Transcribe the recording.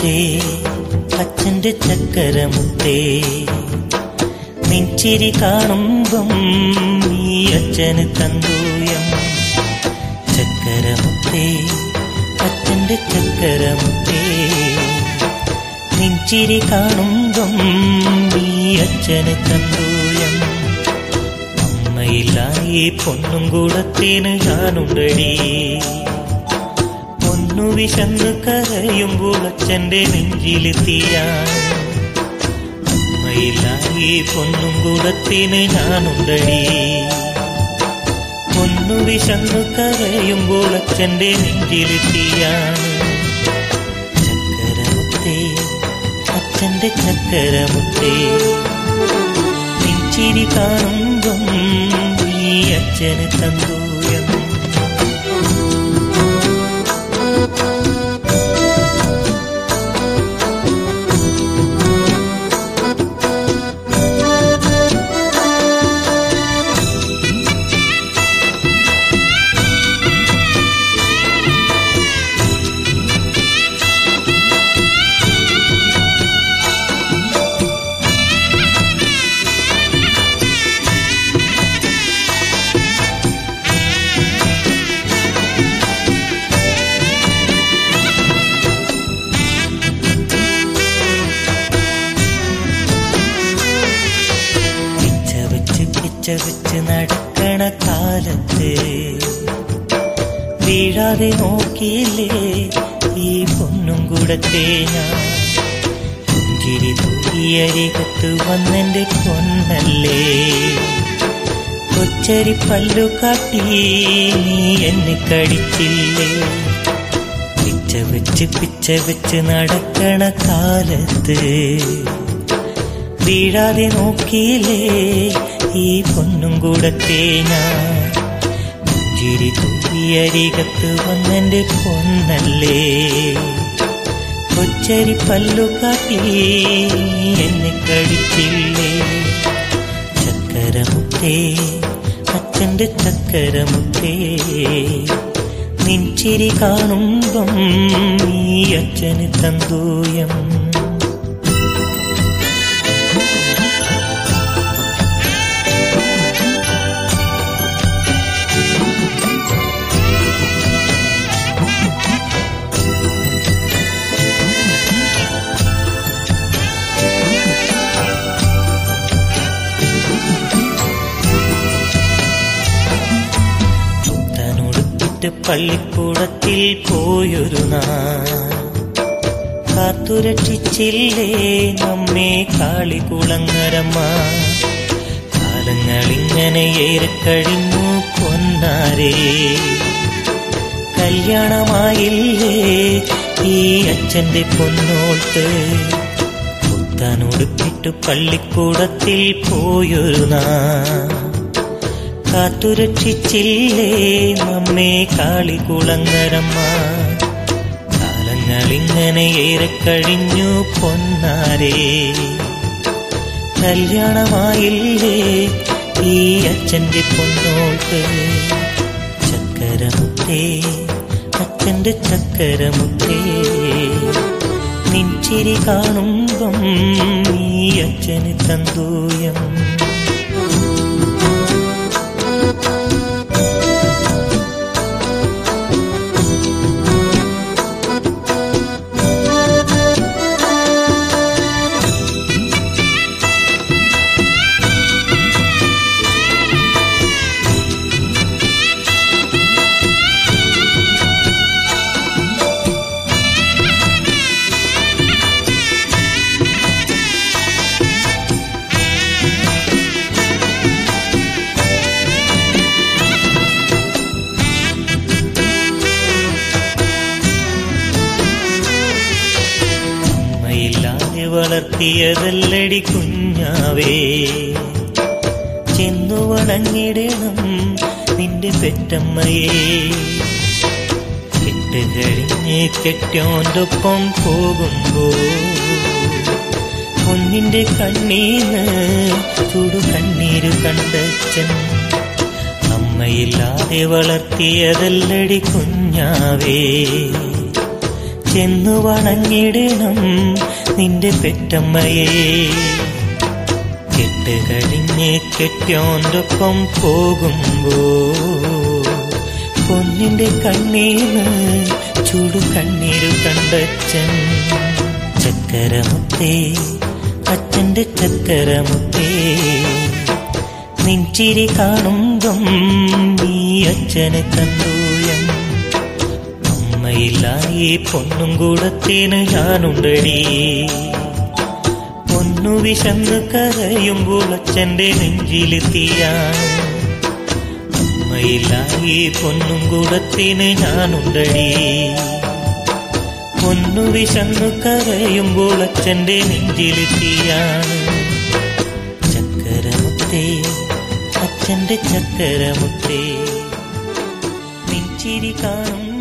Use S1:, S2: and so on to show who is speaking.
S1: ചക്കരമുത്തേ അച്ഛന്റെ ചക്കരമുത്തേ നിൻചിരി കാണുമ്പം നീ അച്ഛന് തന്തൂയം ചക്കരമുത്തേ അച്ഛന്റെ ചക്കരമുത്തേ നിൻചിരി കാണുമ്പം നീ അച്ഛന് തന്തൂയം അമ്മയില്ലായി പൊന്നും കൂടത്തേന് ഞാനുണ്ടടി പൊന്നു വിശന്ന് കരയുമ്പോൾ അച്ഛന്റെ നെഞ്ചിലെത്തിയാൻ അമ്മയില്ലായി പൊന്നും കൂടത്തിന് ഞാനുണ്ടടി പൊന്നു വിശന്നു കരയുമ്പോൾ അച്ഛന്റെ നെഞ്ചിലെത്തിയാണ് ചക്കരമുത്തേ അച്ഛന്റെ ചക്കരമുത്തേ നെഞ്ചിരി കാണുമ്പം ഈ അച്ഛന് തന്തൂയം പിച്ച വെച്ച് പിച്ച വെച്ച് നടക്കണ കാലത്ത് വീഴാതെ നോക്കിയില്ലേ ഈ പൊന്നും കൂടത്തെ ഞാൻ പുഞ്ചിരി തൂക്കിയരികത്ത് വന്നെന്റെ പൊന്നല്ലേ കൊച്ചരി പല്ലു കാട്ടി നീ എന്നെ കടിച്ചില്ലേ പിച്ച വെച്ച് പിച്ച വെച്ച് നടക്കണ കാലത്ത് വീഴാതെ നോക്കിയില്ലേ ഈ പൊന്നും കൂടത്തെ ഞാൻ പുഞ്ചിരി തൂക്കിയരികത്ത് വന്നെന്റെ പൊന്നല്ലേ കൊച്ചരി പല്ലു കാട്ടി എന്നെ കടിച്ചില്ലേ ചക്കരമുത്തേ അച്ഛന്റെ ചക്കരമുത്തേ നിൻചിരി കാണുമ്പം ഈ അച്ഛന് തന്തൂയം തനുടുത്തിട്ട് പള്ളിക്കൂടത്തിൽ പോയൊരു നാൾ കാത്തുരക്ഷിച്ചില്ലേ നമ്മെ കാളികുളങ്ങരമ്മ കാലങ്ങളിങ്ങനെ ഏറെ കഴിഞ്ഞു പൊന്നാരേ കല്യാണമായില്ലേ ഈ അച്ഛന്റെ പൊന്നോൾക്ക് പുത്താനുടുപ്പിട്ട് പള്ളിക്കൂടത്തിൽ പോയൊരു നാൾ കാത്തുരക്ഷിച്ചില്ലേ നമ്മെ കാളികുളങ്ങരമ്മ കാലങ്ങളിങ്ങനെ ഏറെ കഴിഞ്ഞു പൊന്നാരേ കല്യാണമായില്ലേ ഈ അച്ഛന്റെ പൊന്നോൾക്ക് ചക്കരമുത്തേ അച്ഛന്റെ ചക്കരമുത്തേ നിൻചിരി കാണുമ്പം ഈ അച്ഛന് തന്തൂയം അമ്മയില്ലാതെ വളർത്തിയതല്ലടി കുഞ്ഞാവേ ചെന്നു വണങ്ങിടണം നിന്റെ പെറ്റമ്മയെ കെട്ടുകഴിഞ്ഞ് കെട്ടോൻ്റൊപ്പം പോകുമ്പോ കുഞ്ഞിന്റെ കണ്ണീന്ന് ചുടു കണ്ണീര് കണ്ടച്ചൻ അമ്മയില്ലാതെ വളർത്തിയതല്ലടി കുഞ്ഞാവേ ചെന്നു വണങ്ങിടണം നിന്റെ പെറ്റമ്മയെ കെട്ടുകഴിഞ്ഞ് കെട്ടിയോണ്ടൊപ്പം പോകുമ്പോ പൊന്നിന്റെ കണ്ണീന്ന് ചൂടു കണ്ണീരു കണ്ടച്ഛൻ ചക്കരമുത്തേ അച്ഛന്റെ ചക്കരമുത്തേ നിൻചിരി കാണുമ്പം നീ അച്ഛനെ കണ്ടൂയം അമ്മയില്ലായി പൊന്നും കൂടത്തിന് ഞാനുണ്ടടി പൊന്നു വിശന്ന് കരയുമ്പോൾ അച്ഛന്റെ നെഞ്ചിലെത്തിയാണ് അമ്മയില്ലായി പൊന്നും കൂടത്തിന് ഞാനുണ്ടടി പൊന്നു വിശന്നു കരയുമ്പോൾ അച്ഛന്റെ നെഞ്ചിലെത്തിയാണ് ചക്കരമുത്തേ അച്ഛന്റെ ചക്കരമുത്തേ നെഞ്ചിരി കാണും